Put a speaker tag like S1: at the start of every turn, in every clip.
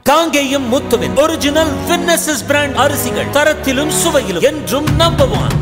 S1: காங்கேயம் முத்துவின் ஒரிஜினல் வின்னசஸ் பிராண்ட் அரிசிகள் தரத்திலும் சுவையிலும் என்றும் நம்பர் ஒன்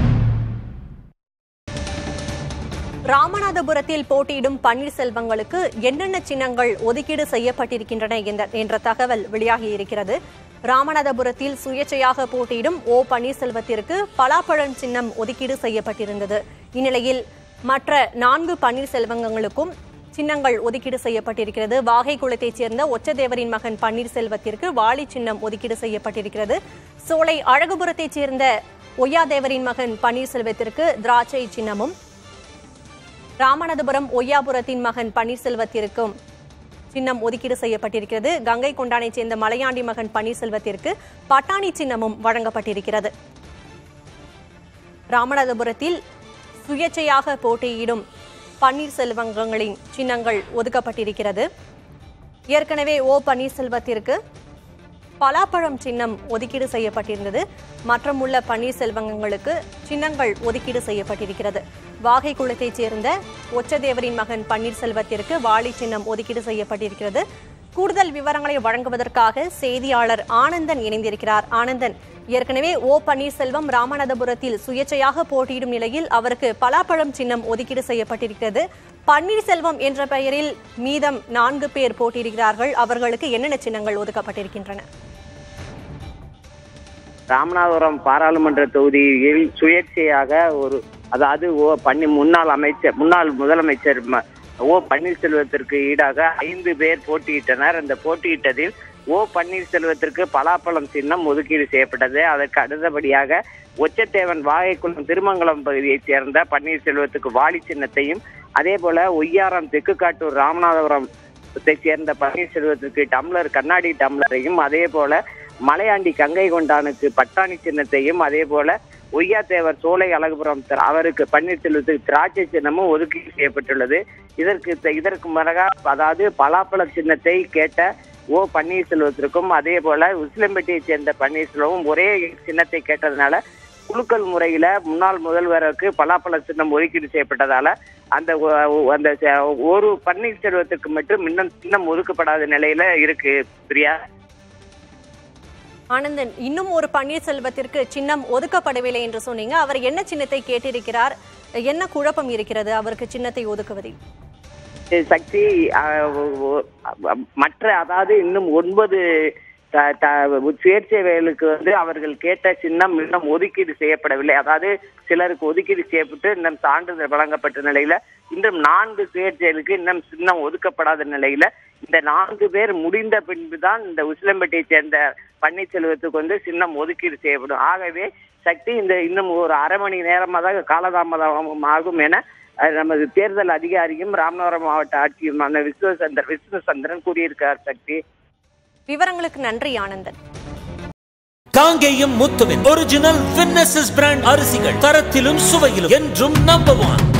S2: ராமநாதபுரத்தில் போட்டியிடும் பன்னீர்செல்வங்களுக்கு என்னென்ன சின்னங்கள் ஒதுக்கீடு செய்யப்பட்டிருக்கின்றன என்ற- என்ற தகவல் வெளியாகி இருக்கிறது ராமநாதபுரத்தில் சுயேட்சையாக போட்டியிடும் ஓ பன்னீர்செல்வத்திற்கு பலாப்பழம் சின்னம் ஒதுக்கீடு செய்யப்பட்டிருந்தது இந்நிலையில் மற்ற நான்கு பன்னீர்செல்வங்களுக்கும் சின்னங்கள் ஒதுக்கீடு செய்யப்பட்டிருக்கிறது வாகை குளத்தைச் சேர்ந்த ஒச்சதேவரின் மகன் பன்னீர்செல்வத்திற்கு வாளி சின்னம் ஒதுக்கீடு செய்யப்பட்டிருக்கிறது சோலை அழகுபுரத்தைச் சேர்ந்த ஒய்யாதேவரின் மகன் பன்னீர்செல்வத்திற்கு திராட்சை சின்னமும் ராமநாதபுரம் ஒய்யாபுரத்தின் மகன் பன்னீர்செல்வத்திற்கும் சின்னம் ஒதுக்கீடு செய்யப்பட்டிருக்கிறது கங்கை கொண்டானைச் சேர்ந்த மலையாண்டி மகன் பன்னீர்செல்வத்திற்கு பட்டாணி சின்னமும் வழங்கப்பட்டிருக்கிறது ராமநாதபுரத்தில் சுயேட்சையாக போட்டியிடும் பன்னீர்செல்வங்களின் சின்னங்கள் ஒதுக்கப்பட்டிருக்கிறது ஏற்கனவே ஓ பன்னீர்செல்வத்திற்கு பலாப்பழம் சின்னம் ஒதுக்கீடு செய்யப்பட்டிருந்தது மற்றும் உள்ள பன்னீர்செல்வங்களுக்கு சின்னங்கள் ஒதுக்கீடு செய்யப்பட்டிருக்கிறது வாகை குளத்தைச் சேர்ந்த ஒச்சதேவரின் மகன் பன்னீர்செல்வத்திற்கு வாளி சின்னம் ஒதுக்கீடு செய்யப்பட்டிருக்கிறது கூடுதல் விவரங்களை வழங்குவதற்காக செய்தியாளர் ஆனந்தன் இணைந்திருக்கிறார் ஆனந்தன் ஏற்கனவே ஓ பன்னீர்செல்வம் ராமநாதபுரத்தில் சுயேட்சையாக போட்டியிடும் நிலையில் அவருக்கு பலாப்பழம் சின்னம் ஒதுக்கீடு செய்யப்பட்டிருக்கிறது பன்னீர்செல்வம் என்ற பெயரில் மீதம் நான்கு பேர் போட்டியிடுகிறார்கள் அவர்களுக்கு என்னென்ன சின்னங்கள் ஒதுக்கப்பட்டிருக்கின்றன
S3: ராமநாதபுரம் பாராளுமன்ற தொகுதியில் சுயேட்சையாக ஒரு அதாவது ஓ பன்னி முன்னாள் அமைச்சர் முன்னாள் முதலமைச்சர் ம- ஓ பன்னீர்செல்வத்திற்கு ஈடாக ஐந்து பேர் போட்டியிட்டனர் அந்த போட்டியிட்டதில் ஓ பன்னீர்செல்வத்திற்கு பலாப்பழம் சின்னம் ஒதுக்கீடு செய்யப்பட்டது அதற்கு அடுத்தபடியாக ஒச்சத்தேவன் வாகைக்குளம் திருமங்கலம் பகுதியைச் சேர்ந்த பன்னீர்செல்வத்துக்கு வாளி சின்னத்தையும் அதே போல ஒய்யாரம் தெக்குக்காட்டூர் ராமநாதபுரத்தை சேர்ந்த பன்னீர்செல்வத்திற்கு டம்ளர் கண்ணாடி டம்ளரையும் அதே போல மலையாண்டி கங்கை கொண்டானுக்கு பட்டாணி சின்னத்தையும் அதே போல ஒய்யாத்தேவர் சோலை அழகுபுரம் திர- அவருக்கு பன்னீர்செல்வத்துக்கு திராட்சை சின்னமும் ஒதுக்கீடு செய்யப்பட்டுள்ளது இதற்கு இதற்கு மறகா அதாவது பலாப்பழ சின்னத்தை கேட்ட ஓ பன்னீர்செல்வத்திற்கும் அதே போல உசிலம்பட்டியை சேர்ந்த பன்னீர்செல்வமும் ஒரே சின்னத்தை கேட்டதுனால குலுக்கல் முறையில முன்னாள் முதல்வருக்கு பலாப்பழ சின்னம் ஒதுக்கீடு செய்யப்பட்டதால அந்த ஒ- ஒ- அந்த ச- ஒரு பன்னீர்செல்வத்துக்கு மட்டும் இன்னும் சின்னம் ஒதுக்கப்படாத நிலையில இருக்கு பிரியா
S2: ஆனந்தன் இன்னும் ஒரு பன்னீர்செல்வத்திற்கு சின்னம் ஒதுக்கப்படவில்லை என்று சொன்னீங்க அவர் என்ன சின்னத்தை கேட்டிருக்கிறார் என்ன குழப்பம் இருக்கிறது அவருக்கு சின்னத்தை ஒதுக்குவதில்
S3: சக்தி அஹ், ஒ- ஒ- மற்ற அதாவது இன்னும் ஒன்பது த- த- சுயேட்சை வேலுக்கு வந்து அவர்கள் கேட்ட சின்னம் இன்னும் ஒதுக்கீடு செய்யப்படவில்லை அதாவது சிலருக்கு ஒதுக்கீடு செய்யப்பட்டு இன்னும் சான்றிதழ் வழங்கப்பட்ட நிலையில இன்னும் நான்கு சுயேட்சைகளுக்கு இன்னும் சின்னம் ஒதுக்கப்படாத நிலையில இந்த நான்கு பேர் முடிந்த பின்புதான் இந்த உசிலம்பட்டியை சேர்ந்த பன்னீர்செல்வத்துக்கு வந்து சின்னம் ஒதுக்கீடு செய்யப்படும் ஆகவே சக்தி இந்த இன்னும் ஒரு அரை மணி நேரமாக காலதாமதம் ஆகும் என அஹ், நமது தேர்தல் அதிகாரியும் ராமநாதபுரம் மாவட்ட ஆட்சியுமான விஸ்வசந்திரன் விஷ்ணுசந்திரன் கூறியிருக்கார் சக்தி
S2: விவரங்களுக்கு நன்றி ஆனந்தன்
S1: காங்கேயம் முத்துவின் ஒரிஜினல் வின்னசஸ் பிராண்ட் அரிசிகள் தரத்திலும் சுவையிலும் என்றும் நம்பர் ஒன்